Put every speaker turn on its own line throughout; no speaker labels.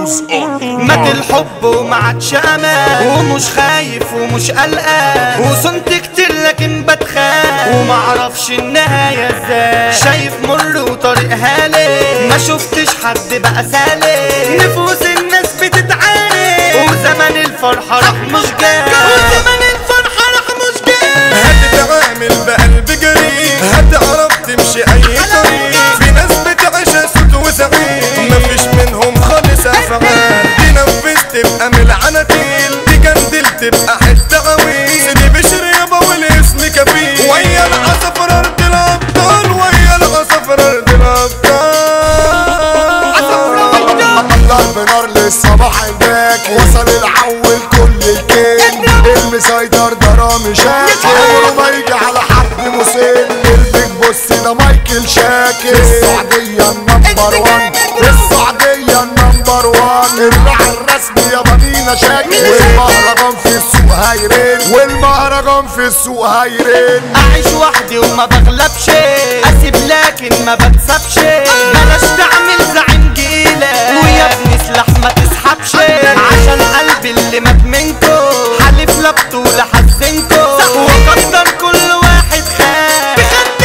Fuse on
مات الحب وما عادش امان ومش خايف ومش قلقان وصنت كتير لكن بتخاف ومعرفش النهاية ازاي شايف مر وطريق هالي ما شفتش حد بقى سالي نفوس الناس بتتعاني وزمن الفرحة راح مش جاي وزمن الفرحة راح مش جاي
هتتعامل بقلب جريء هتعرف تمشي اي طريق في ناس بتعيش صوت وزعيق مفيش منهم خالص افعال تنفذ تبقى من العناتيل تجندل تبقى حته عويل سيدي بشر يابا والاسم كبير ويا العصفر ارض الابطال ويا العصفر ارض الابطال
ضرب نار للصباح الباكي وصل العول كل الكيل المسيطر ده رامي شاكي عمره ما يجي على حد مسن البيج بص ده مايكل شاكر السعودية النمبر وان السعودية النمبر وان الراعي الرسمي يا بنينا شاكر والمهرجان في السوق هيرن والمهرجان في السوق هيرن
اعيش وحدي وما بغلبش اسيب لكن ما بكسبش بلاش تعمل زعيم جيلة ويا ابني سلاح ما تسحبش عشان قلبي اللي مات منكو حلف لا بطولة حزنكو وقدر كل واحد خان بخد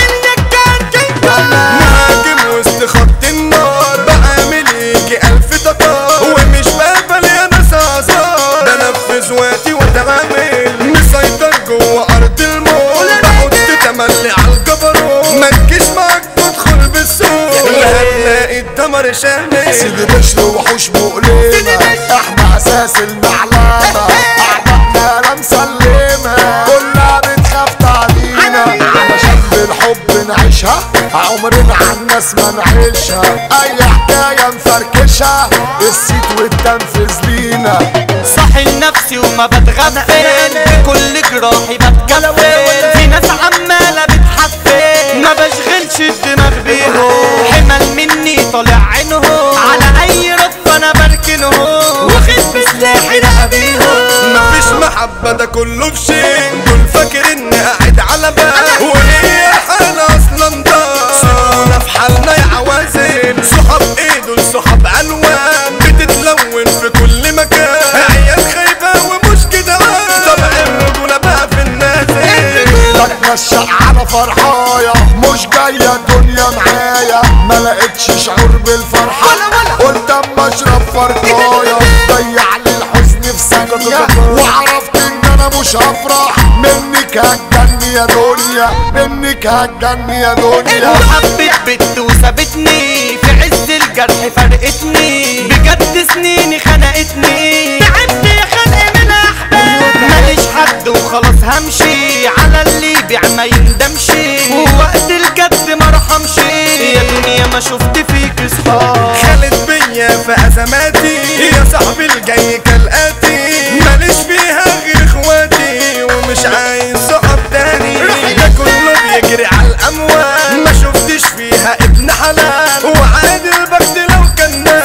النكات
مهاجم وسط خط النار بعمل يجي ألف تتار ومش بقبل يا ناس آثار بنفذ وقتي واتعامل مسيطر جوه أرض المول بحط تملي على الجبروت ما تجيش معاك تدخل بالسوق لا هتلاقي الدمر شامل
سيدي بشر وحوش مؤلمة احنا اساس المعلمة اعدائنا لا مسلمة كلها بتخاف تعدينا علشان بالحب نعيشها عمرنا على الناس ما نعيشها اي حكاية نفركشها الصيت والتنفيذ لينا
صاحي لنفسي وما بتغفل بكل جراحي بتكفل في ناس عمالة بتحفل ما بشغلش الدماغ بيهم حمل مني طالع عينهم على اي رف انا بركنهم واخد بسلاحي رقبيهم
مفيش محبة ده كله في شيء دول فاكر اني قاعد على بال وهي حالة اصلا دار سيبونا في حالنا يا عوازل صحاب ايه دول صحاب الوان بتتلون في كل مكان عيال خايبة ومش كده طب الرجولة بقى في النازل
بتمشى على فرحايا مش جاية الدنيا معايا ما لقيتش شعور بالفرحة قلت اما اشرب فرقايا ضيع لي الحزن في ثانية وعرفت ان انا مش هفرح منك هتجني يا دنيا منك هتجني يا دنيا
وحبيت بنت وسابتني في عز الجرح فرقتني بجد سنيني خنقتني تعبت يا خلق من احباب ماليش حد وخلاص همشي على اللي يبيع ما يندمش ووقت الجد ما رحمش يا دنيا ما شفت فيك صحاب
خالد بيا في ازماتي يا صاحبي الجاي كالاتي ماليش فيها غير اخواتي ومش عايز صحاب تاني ده كله بيجري على الاموال ما شفتش فيها ابن حلال وعادي البخت لو كان نال.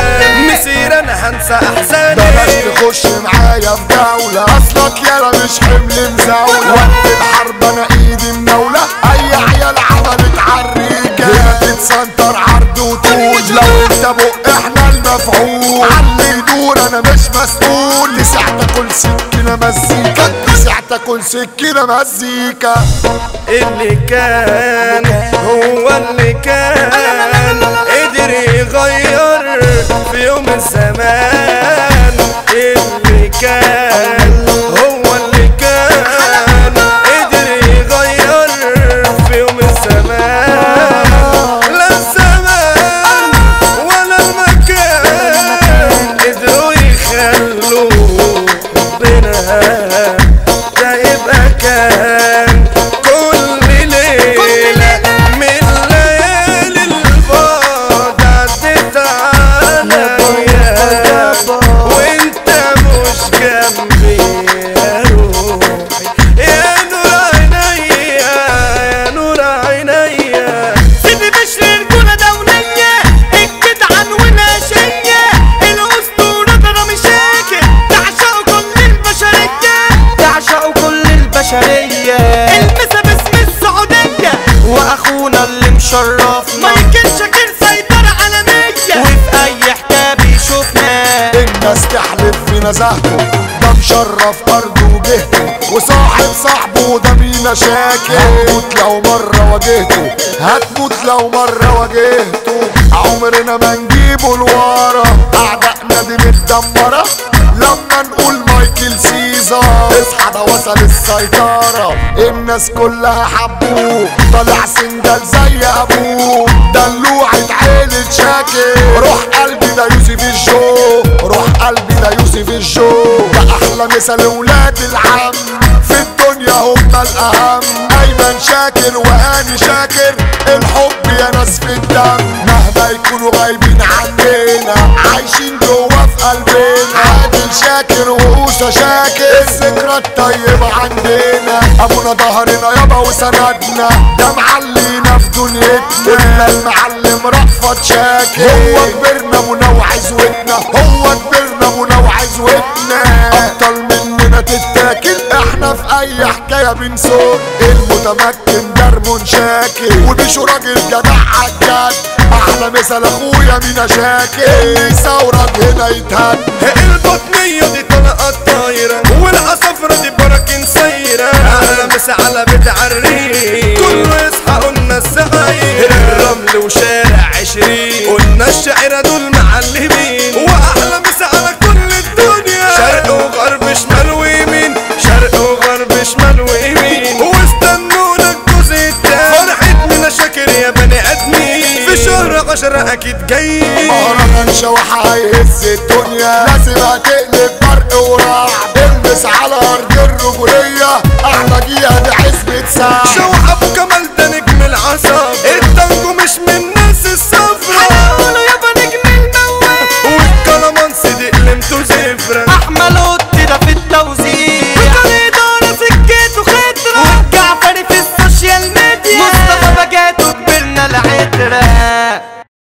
مسير انا هنسى احزاني
بلاش تخش معايا في جولة اصلك يالا مش حمل مزاولة وقت الحرب انا ايدي منولة اي عيال عملت عالريكة هنا تتسنطر عرض وطول لو انت بق احنا المفعول علي يدور انا مش مسؤول لساعة كل سكينة مزيكا لساعة كل سكينة مزيكا
اللي كان هو اللي كان قدر يغير في يوم الزمان اللي كان هو اللي كان قدر يغير في يوم الزمان لا الزمان ولا المكان قدروا يخلوا ربنا ده يبقى كان كل ليلة من ليالي البعد عدت عليا وانت مش جنبي يا روحي يا نور عينيا يا نور عينيا
سيدي بشر رجولة دولية الجدعان وناشية الأسطورة ده رامي شاكر تعشقوا كل البشرية تعشقوا كل البشرية المسا باسم السعودية وأخونا اللي مشرفنا مايكل شاكر سيطرة عالمية وفي أي حكاية بيشوفنا
نزهته ده مشرف ارضه وجهته وصاحب صاحبه ده مينا شاكر هتموت لو مرة واجهته هتموت لو مرة واجهته عمرنا ما نجيبه لورا اعدائنا دي متدمرة لما نقول مايكل سيزر اصحى ده وصل السيطرة الناس كلها حبوه طالع سنجل زي ابوه دلوعة عيلة شاكر روح قلبي ده يوسف الجو روح قلبي ده يوسف الجو ده احلى مثل ولاد العم في الدنيا هم الاهم ايمن شاكر وهاني شاكر الحب يا ناس في الدم مهما يكونوا غايبين عننا عايشين جوا في قلبنا عادل شاكر وقوسة شاكر الذكرى الطيبة عندنا ابونا ظهرنا يابا وسندنا ده معلينا في دنيتنا قلنا المعلم رأفت شاكر هو كبرنا منوع زودنا هو كبرنا منوع زودنا ابطال مننا تتاكل احنا في اي حكايه بنسوق المتمكن درمون شاكر وبيشو راجل جدع عالجد احلى مثل اخويا مينا شاكر ثورك هنا يتهد
البطنية دي طلقة طايرة والعصفرة دي براكين سايرة أهلا مسا على بيت عريق كله يصحى قلنا السعاير الرمل وشارع عشرين قلنا الشاعرة دول معلمين وأحلى مسا على كل الدنيا شرق وغرب شمال ويمين شرق وغرب شمال ويمين واستنونا الجزء التاني فرحة منا شاكر يا بني آدمين في شهر عشرة أكيد جاي
مهرجان شوحة هيهز الدنيا لازم هتقلب برق ورعد البس على ارض